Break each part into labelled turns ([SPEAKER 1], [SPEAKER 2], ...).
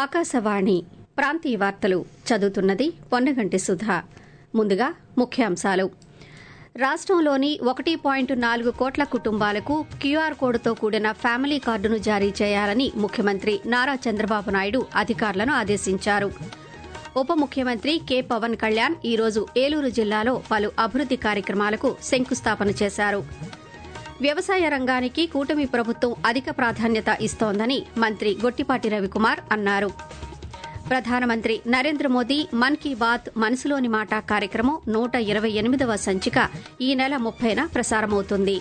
[SPEAKER 1] ఆకాశవాణి ప్రాంతీయ వార్తలు చదువుతున్నది పొన్నగంటి సుధా ముందుగా ముఖ్యాంశాలు రాష్ట్రంలోని ఒకటి పాయింట్ నాలుగు కోట్ల కుటుంబాలకు క్యూఆర్ కోడ్తో కూడిన ఫ్యామిలీ కార్డును జారీ చేయాలని ముఖ్యమంత్రి నారా చంద్రబాబు నాయుడు అధికారులను ఆదేశించారు ఉప ముఖ్యమంత్రి కె పవన్ కళ్యాణ్ ఈరోజు ఏలూరు జిల్లాలో పలు అభివృద్ది కార్యక్రమాలకు శంకుస్థాపన చేశారు వ్యవసాయ రంగానికి కూటమి ప్రభుత్వం అధిక ప్రాధాన్యత ఇస్తోందని మంత్రి గొట్టిపాటి రవికుమార్ అన్నారు ప్రధానమంత్రి నరేంద్ర మోదీ మన్ కీ బాత్ మనసులోని మాట కార్యక్రమం నూట ఇరవై ఎనిమిదవ సంచిక ఈ నెల ముప్పైన ప్రసారమవుతుంది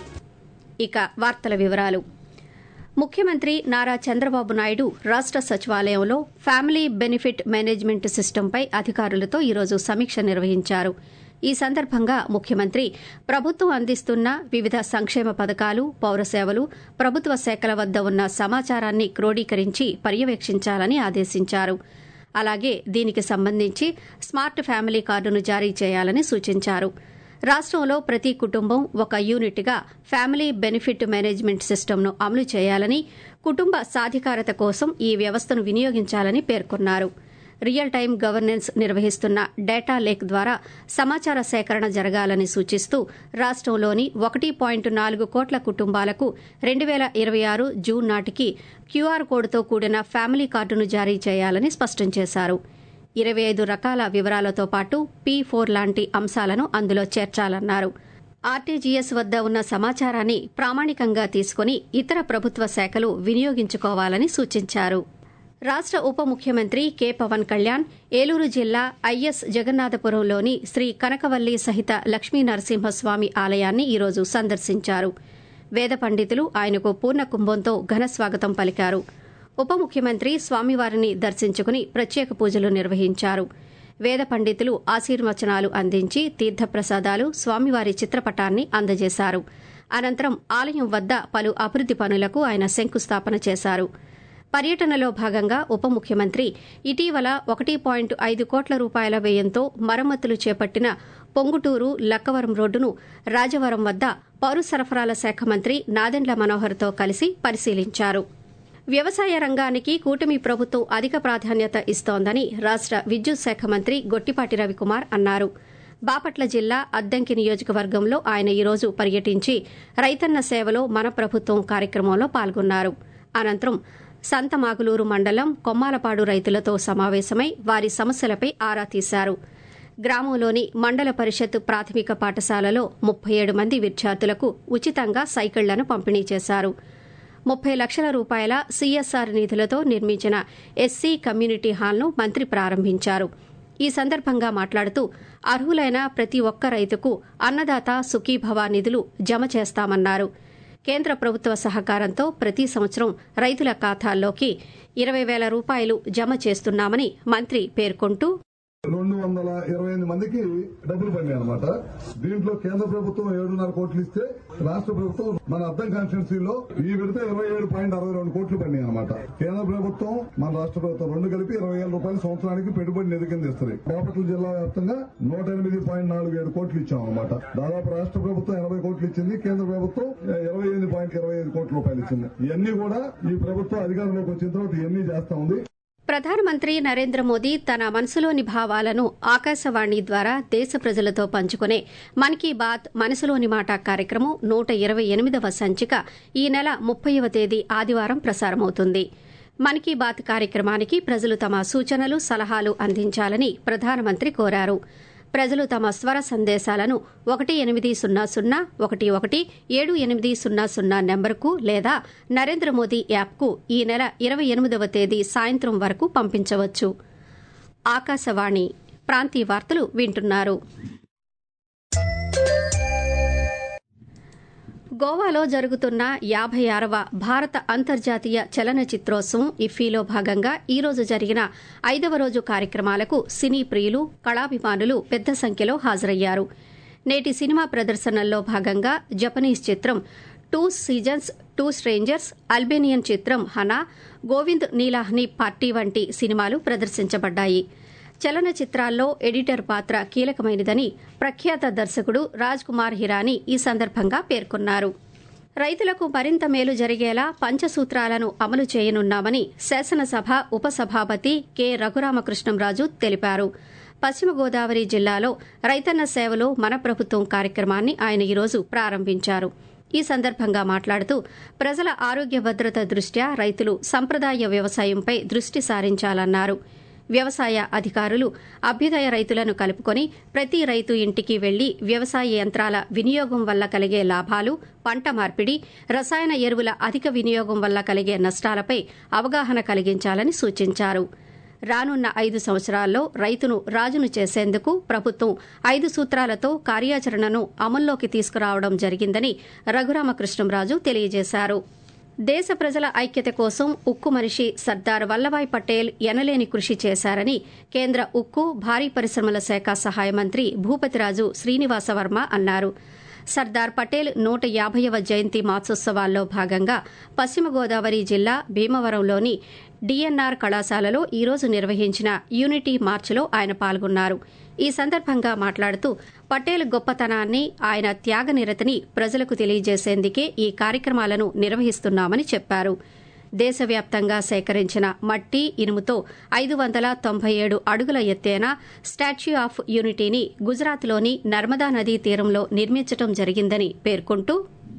[SPEAKER 1] ఇక వార్తల వివరాలు ముఖ్యమంత్రి నారా చంద్రబాబు నాయుడు రాష్ట సచివాలయంలో ఫ్యామిలీ బెనిఫిట్ మేనేజ్మెంట్ సిస్టంపై అధికారులతో ఈరోజు సమీక్ష నిర్వహించారు ఈ సందర్భంగా ముఖ్యమంత్రి ప్రభుత్వం అందిస్తున్న వివిధ సంక్షేమ పథకాలు పౌర సేవలు ప్రభుత్వ శాఖల వద్ద ఉన్న సమాచారాన్ని క్రోడీకరించి పర్యవేక్షించాలని ఆదేశించారు అలాగే దీనికి సంబంధించి స్మార్ట్ ఫ్యామిలీ కార్డును జారీ చేయాలని సూచించారు రాష్టంలో ప్రతి కుటుంబం ఒక యూనిట్గా ఫ్యామిలీ బెనిఫిట్ మేనేజ్మెంట్ సిస్టమ్ను అమలు చేయాలని కుటుంబ సాధికారత కోసం ఈ వ్యవస్థను వినియోగించాలని పేర్కొన్నారు రియల్ టైం గవర్నెన్స్ నిర్వహిస్తున్న డేటా లేక్ ద్వారా సమాచార సేకరణ జరగాలని సూచిస్తూ రాష్టంలోని ఒకటి పాయింట్ నాలుగు కోట్ల కుటుంబాలకు రెండు వేల ఇరవై ఆరు జూన్ నాటికి క్యూఆర్ కోడ్తో కూడిన ఫ్యామిలీ కార్డును జారీ చేయాలని స్పష్టం చేశారు ఇరవై ఐదు రకాల వివరాలతో పాటు పీ ఫోర్ లాంటి అంశాలను అందులో చేర్చాలన్నారు ఆర్టీజీఎస్ వద్ద ఉన్న సమాచారాన్ని ప్రామాణికంగా తీసుకుని ఇతర ప్రభుత్వ శాఖలు వినియోగించుకోవాలని సూచించారు రాష్ట ఉప ముఖ్యమంత్రి కె పవన్ కళ్యాణ్ ఏలూరు జిల్లా ఐఎస్ జగన్నాథపురంలోని శ్రీ కనకవల్లి సహిత లక్ష్మీ నరసింహస్వామి ఆలయాన్ని ఈరోజు సందర్శించారు వేద పండితులు ఆయనకు పూర్ణ కుంభంతో ఘనస్వాగతం పలికారు ఉప ముఖ్యమంత్రి స్వామివారిని దర్శించుకుని ప్రత్యేక పూజలు నిర్వహించారు వేద పండితులు ఆశీర్వచనాలు అందించి తీర్థప్రసాదాలు స్వామివారి చిత్రపటాన్ని అందజేశారు అనంతరం ఆలయం వద్ద పలు అభివృద్ది పనులకు ఆయన శంకుస్థాపన చేశారు పర్యటనలో భాగంగా ఉప ముఖ్యమంత్రి ఇటీవల ఒకటి పాయింట్ ఐదు కోట్ల రూపాయల వ్యయంతో మరమ్మతులు చేపట్టిన పొంగుటూరు లక్కవరం రోడ్డును రాజవరం వద్ద పౌర సరఫరాల శాఖ మంత్రి నాదెండ్ల మనోహర్తో కలిసి పరిశీలించారు వ్యవసాయ రంగానికి కూటమి ప్రభుత్వం అధిక ప్రాధాన్యత ఇస్తోందని రాష్ట విద్యుత్ శాఖ మంత్రి గొట్టిపాటి రవికుమార్ అన్నారు బాపట్ల జిల్లా అద్దంకి నియోజకవర్గంలో ఆయన ఈరోజు పర్యటించి రైతన్న సేవలో మన ప్రభుత్వం కార్యక్రమంలో పాల్గొన్నారు అనంతరం సంతమాగులూరు మండలం కొమ్మాలపాడు రైతులతో సమావేశమై వారి సమస్యలపై ఆరా తీశారు గ్రామంలోని మండల పరిషత్ ప్రాథమిక పాఠశాలలో ముప్పై ఏడు మంది విద్యార్థులకు ఉచితంగా సైకిళ్లను పంపిణీ చేశారు ముప్పై లక్షల రూపాయల సీఎస్ఆర్ నిధులతో నిర్మించిన ఎస్సీ కమ్యూనిటీ హాల్ను మంత్రి ప్రారంభించారు ఈ సందర్భంగా మాట్లాడుతూ అర్హులైన ప్రతి ఒక్క రైతుకు అన్నదాత సుఖీభవ నిధులు జమ చేస్తామన్నారు కేంద్ర ప్రభుత్వ సహకారంతో ప్రతి సంవత్సరం రైతుల ఖాతాల్లోకి ఇరవై వేల రూపాయలు జమ చేస్తున్నామని మంత్రి పేర్కొంటూ
[SPEAKER 2] రెండు వందల ఇరవై ఎనిమిది మందికి డబ్బులు పడినాయి అనమాట దీంట్లో కేంద్ర ప్రభుత్వం ఏడున్నర కోట్లు ఇస్తే రాష్ట్ర ప్రభుత్వం మన అద్దం కాన్స్టిట్యున్సీలో ఈ విడత ఇరవై ఏడు పాయింట్ అరవై రెండు కోట్లు పడినాయి అనమాట కేంద్ర ప్రభుత్వం మన రాష్ట్ర ప్రభుత్వం రెండు కలిపి ఇరవై వేల రూపాయలు సంవత్సరానికి పెట్టుబడి నిధి కింద ఇస్తుంది బాపట్ల జిల్లా వ్యాప్తంగా నూట ఎనిమిది పాయింట్ నాలుగు ఏడు కోట్లు ఇచ్చాం అనమాట దాదాపు రాష్ట్ర ప్రభుత్వం ఎనభై కోట్లు ఇచ్చింది కేంద్ర ప్రభుత్వం ఇరవై ఎనిమిది పాయింట్ ఇరవై ఐదు కోట్ల రూపాయలు ఇచ్చింది ఇవన్నీ కూడా ఈ ప్రభుత్వం అధికారంలోకి వచ్చిన తర్వాత ఇవన్నీ చేస్తా ఉంది
[SPEAKER 1] ప్రధానమంత్రి నరేంద్ర మోదీ తన మనసులోని భావాలను ఆకాశవాణి ద్వారా దేశ ప్రజలతో పంచుకునే మన్ కీ బాత్ మనసులోని మాట కార్యక్రమం నూట ఇరవై ఎనిమిదవ సంచిక ఈ నెల ముప్పైవ తేదీ ఆదివారం ప్రసారమవుతుంది మన్ కీ బాత్ కార్యక్రమానికి ప్రజలు తమ సూచనలు సలహాలు అందించాలని ప్రధానమంత్రి కోరారు ప్రజలు తమ స్వర సందేశాలను ఒకటి ఎనిమిది సున్నా సున్నా ఒకటి ఒకటి ఏడు ఎనిమిది సున్నా సున్నా నెంబర్కు లేదా నరేంద్ర మోదీ యాప్కు ఈ నెల ఇరవై ఎనిమిదవ తేదీ సాయంత్రం వరకు పంపించవచ్చు ఆకాశవాణి ప్రాంతీయ వార్తలు వింటున్నారు గోవాలో జరుగుతున్న యాభై ఆరవ భారత అంతర్జాతీయ చలనచిత్రోత్సవం ఇఫీలో భాగంగా ఈ రోజు జరిగిన ఐదవ రోజు కార్యక్రమాలకు సినీ ప్రియులు కళాభిమానులు పెద్ద సంఖ్యలో హాజరయ్యారు నేటి సినిమా ప్రదర్శనల్లో భాగంగా జపనీస్ చిత్రం two seasons two strangers Albanian చిత్రం హనా గోవింద్ నీలాహ్ని పార్టీ వంటి సినిమాలు ప్రదర్శించబడ్డాయి చలనచిత్రాల్లో ఎడిటర్ పాత్ర కీలకమైనదని ప్రఖ్యాత దర్శకుడు రాజ్ కుమార్ హిరానీ ఈ సందర్భంగా పేర్కొన్నారు రైతులకు మరింత మేలు జరిగేలా పంచసూత్రాలను అమలు చేయనున్నామని శాసనసభ ఉపసభాపతి కె రఘురామకృష్ణంరాజు తెలిపారు పశ్చిమ గోదావరి జిల్లాలో రైతన్న సేవలో మన ప్రభుత్వం కార్యక్రమాన్ని ఆయన ఈరోజు ప్రారంభించారు ఈ సందర్భంగా మాట్లాడుతూ ప్రజల ఆరోగ్య భద్రత దృష్ట్యా రైతులు సంప్రదాయ వ్యవసాయంపై దృష్టి సారించాలన్నారు వ్యవసాయ అధికారులు అభ్యుదయ రైతులను కలుపుకొని ప్రతి రైతు ఇంటికి వెళ్లి వ్యవసాయ యంత్రాల వినియోగం వల్ల కలిగే లాభాలు పంట మార్పిడి రసాయన ఎరువుల అధిక వినియోగం వల్ల కలిగే నష్టాలపై అవగాహన కలిగించాలని సూచించారు రానున్న ఐదు సంవత్సరాల్లో రైతును రాజును చేసేందుకు ప్రభుత్వం ఐదు సూత్రాలతో కార్యాచరణను అమల్లోకి తీసుకురావడం జరిగిందని రఘురామకృష్ణంరాజు తెలియజేశారు దేశ ప్రజల ఐక్యత కోసం ఉక్కు మనిషి సర్దార్ వల్లభాయ్ పటేల్ ఎనలేని కృషి చేశారని కేంద్ర ఉక్కు భారీ పరిశ్రమల శాఖ సహాయ మంత్రి భూపతిరాజు శ్రీనివాసవర్మ అన్నారు సర్దార్ పటేల్ నూట యాభైవ జయంతి మాసోత్సవాల్లో భాగంగా పశ్చిమ గోదావరి జిల్లా భీమవరంలోని డిఎన్ఆర్ కళాశాలలో ఈరోజు నిర్వహించిన యూనిటీ మార్చ్లో ఆయన పాల్గొన్నారు ఈ సందర్భంగా మాట్లాడుతూ పటేల్ గొప్పతనాన్ని ఆయన త్యాగనిరతిని ప్రజలకు తెలియజేసేందుకే ఈ కార్యక్రమాలను నిర్వహిస్తున్నామని చెప్పారు దేశవ్యాప్తంగా సేకరించిన మట్టి ఇనుముతో ఐదు వందల తొంభై ఏడు అడుగుల ఎత్తైన స్టాచ్యూ ఆఫ్ యూనిటీని గుజరాత్లోని నర్మదా నదీ తీరంలో నిర్మించడం జరిగిందని పేర్కొంటూ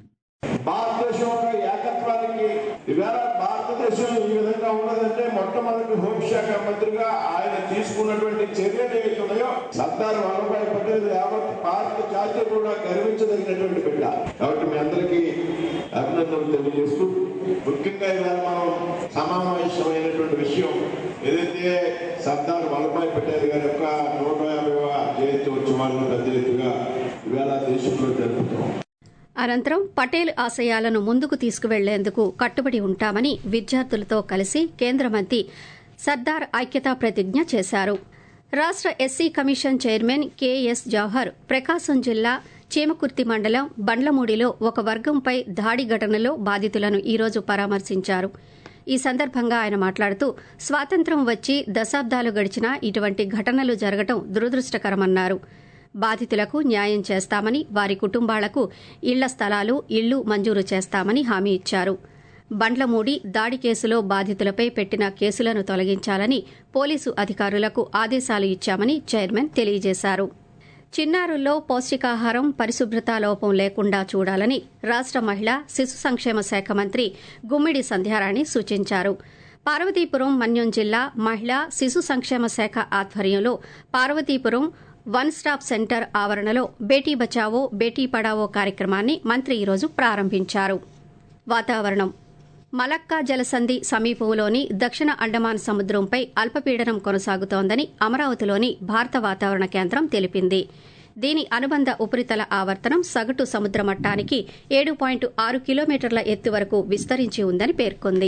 [SPEAKER 3] భారతదేశం యొక్క ఏకత్వానికి ఇవాళ భారతదేశం ఈ విధంగా ఉన్నదంటే మొట్టమొదటి హోంశాఖ మంత్రిగా ఆయన తీసుకున్నటువంటి చర్యలు ఏవైతే ఉన్నాయో సర్దార్ వల్లభాయ్ పటేల్ యావత్ భారత జాతి కూడా గర్వించదగినటువంటి బిడ్డ కాబట్టి మీ అందరికీ అభినందనలు తెలియజేస్తూ ముఖ్యంగా ఇవాళ మనం సమావేశమైనటువంటి విషయం ఏదైతే సర్దార్ వల్లభాయ్ పటేల్ గారి యొక్క నూట యాభైవ జయంతి ఉత్సవాలను పెద్ద ఎత్తుగా ఇవాళ దేశంలో జరుపుతున్నాం
[SPEAKER 1] అనంతరం పటేల్ ఆశయాలను ముందుకు తీసుకువెళ్లేందుకు కట్టుబడి ఉంటామని విద్యార్థులతో కలిసి కేంద్ర మంత్రి సర్దార్ ఐక్యతా ప్రతిజ్ఞ చేశారు రాష్ట SC commission chairman K S Jawahar Prakasam జిల్లా చీమకుర్తి మండలం బండ్లమూడిలో ఒక వర్గంపై దాడి ఘటనలో బాధితులను ఈరోజు పరామర్శించారు ఈ సందర్భంగా ఆయన మాట్లాడుతూ స్వాతంత్ర్యం వచ్చి దశాబ్దాలు గడిచినా ఇటువంటి ఘటనలు జరగడం దురదృష్టకరమన్నారు బాధితులకు న్యాయం చేస్తామని వారి కుటుంబాలకు ఇళ్ల స్థలాలు ఇళ్లు మంజూరు చేస్తామని హామీ ఇచ్చారు బండ్లమూడి దాడి కేసులో బాధితులపై పెట్టిన కేసులను తొలగించాలని పోలీసు అధికారులకు ఆదేశాలు ఇచ్చామని చైర్మన్ తెలియజేశారు చిన్నారుల్లో పౌష్టికాహారం పరిశుభ్రత లోపం లేకుండా చూడాలని రాష్ట మహిళా శిశు సంక్షేమ శాఖ మంత్రి గుమ్మిడి సంధ్యారాణి సూచించారు పార్వతీపురం మన్యం జిల్లా మహిళా శిశు సంక్షేమ శాఖ ఆధ్వర్యంలో పార్వతీపురం వన్ స్టాప్ సెంటర్ ఆవరణలో బేటీ బచావో బేటీ పడావో కార్యక్రమాన్ని మంత్రి ఈరోజు ప్రారంభించారు వాతావరణం మలక్కా జలసంధి సమీపంలోని దక్షిణ అండమాన్ సముద్రంపై అల్పపీడనం కొనసాగుతోందని అమరావతిలోని భారత వాతావరణ కేంద్రం తెలిపింది దీని అనుబంధ ఉపరితల ఆవర్తనం సగటు సముద్ర మట్టానికి ఏడు పాయింట్ ఆరు కిలోమీటర్ల ఎత్తు వరకు విస్తరించి ఉందని పేర్కొంది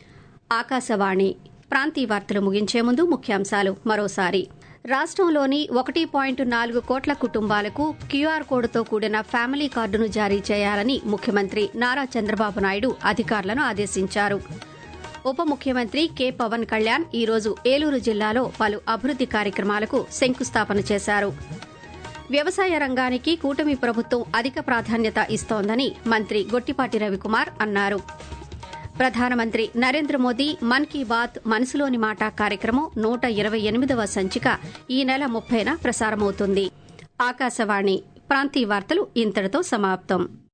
[SPEAKER 1] ఆకాశవాణి ప్రాంతీయ వార్తలు ముగించే ముందు ముఖ్యాంశాలు మరోసారి రాష్ట్రంలోని ఒకటి పాయింట్ నాలుగు కోట్ల కుటుంబాలకు క్యూఆర్ కోడ్తో కూడిన ఫ్యామిలీ కార్డును జారీ చేయాలని ముఖ్యమంత్రి నారా చంద్రబాబు నాయుడు అధికారులను ఆదేశించారు ఉప ముఖ్యమంత్రి కె పవన్ కళ్యాణ్ ఈరోజు ఏలూరు జిల్లాలో పలు అభివృద్ది కార్యక్రమాలకు శంకుస్థాపన చేశారు వ్యవసాయ రంగానికి కూటమి ప్రభుత్వం అధిక ప్రాధాన్యత ఇస్తోందని మంత్రి గొట్టిపాటి రవికుమార్ అన్నారు ప్రధానమంత్రి నరేంద్ర మోదీ మన్ కీ బాత్ మనసులోని మాట కార్యక్రమం నూట ఇరవై ఎనిమిదవ సంచిక ఈ నెల ముప్పైన ప్రసారమవుతుంది ఆకాశవాణి ప్రాంతీయ వార్తలు ఇంతటితో సమాప్తం